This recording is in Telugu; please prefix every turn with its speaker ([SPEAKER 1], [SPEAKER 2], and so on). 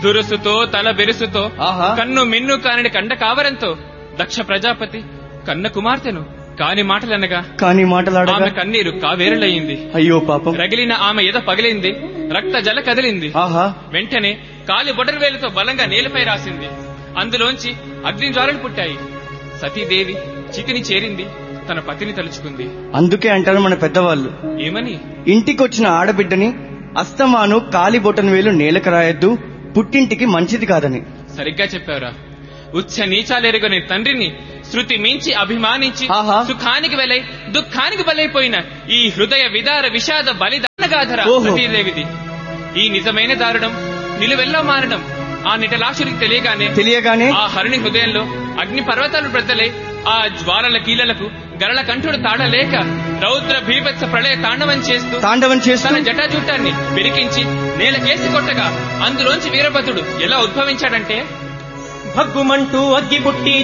[SPEAKER 1] దురుసుతో తల బెరుసుతో
[SPEAKER 2] ఆహా.
[SPEAKER 1] కన్ను మిన్ను కానిడి కండ కావరంతో దక్ష ప్రజాపతి కన్న కుమార్తెను కాని మాటలనగా
[SPEAKER 2] కాని మాటలాడగా
[SPEAKER 1] ఆమె కన్నీరు కావేరులయ్యింది
[SPEAKER 2] అయ్యో పాపం
[SPEAKER 1] రగిలిన ఆమె ఎద పగిలింది రక్త జల కదిలింది
[SPEAKER 2] ఆహా
[SPEAKER 1] వెంటనే కాలి బొటరు వేలుతో బలంగా నేలపై రాసింది అందులోంచి అగ్ని జ్వాలలు పుట్టాయి సతీదేవి చితిని చేరింది తన పతిని తలుచుకుంది
[SPEAKER 2] అందుకే అంటారు మన పెద్దవాళ్ళు
[SPEAKER 1] ఏమని
[SPEAKER 2] ఇంటికొచ్చిన ఆడబిడ్డని అస్తమాను కాలి బొటన్ వేలు నేలకు రాయొద్దు పుట్టింటికి మంచిది కాదని
[SPEAKER 1] సరిగ్గా చెప్పావురా ఉచ్చ నీచాలెరుగని తండ్రిని శృతి మించి అభిమానించి
[SPEAKER 2] ఆహా.
[SPEAKER 1] సుఖానికి వెలై దుఃఖానికి బలైపోయిన ఈ హృదయ విదార విషాద బలిదాన గాథర
[SPEAKER 2] ఓహో.
[SPEAKER 1] సతీదేవిది ఈ నిజమైన దారుణం నిలువెల్లా మారడం ఆ నిటలాక్షుడికి తెలియగానే
[SPEAKER 2] తెలియగానే
[SPEAKER 1] ఆ హరుని హృదయంలో అగ్ని పర్వతాలు బ్రద్దలే ఆ జ్వాలల కీలలకు గరళ కంఠుడు తాడలేక రౌద్ర భీభత్స ప్రళయ తాండవం చేస్తూ
[SPEAKER 2] తాండవం చేస్తూ
[SPEAKER 1] తన జటాజుట్టాన్ని పిరికించి నేల కేసి కొట్టగా అందులోంచి వీరభద్రుడు ఎలా ఉద్భవించాడంటే
[SPEAKER 3] భగ్గుమంటూ అగ్గి పుట్టి